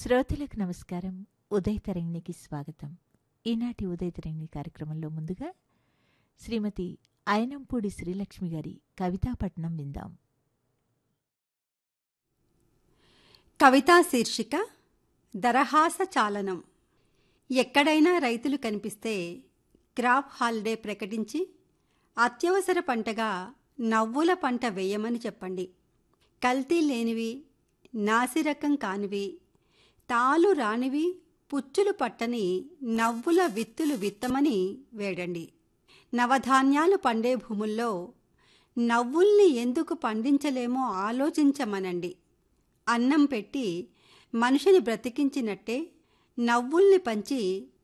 శ్రోతలకు నమస్కారం ఉదయ తరంగిణికి స్వాగతం ఈనాటి ఉదయ తరంగిణి కార్యక్రమంలో ముందుగా శ్రీమతి అయనంపూడి శ్రీలక్ష్మి గారి కవితాపట్నం విందాం కవితా శీర్షిక దరహాస చాలనం ఎక్కడైనా రైతులు కనిపిస్తే క్రాప్ హాలిడే ప్రకటించి అత్యవసర పంటగా నవ్వుల పంట వేయమని చెప్పండి కల్తీ లేనివి నాసిరకం కానివి తాలు రానివి పుచ్చులు పట్టని నవ్వుల విత్తులు విత్తమని వేడండి నవధాన్యాలు పండే భూముల్లో నవ్వుల్ని ఎందుకు పండించలేమో ఆలోచించమనండి అన్నం పెట్టి మనిషిని బ్రతికించినట్టే నవ్వుల్ని పంచి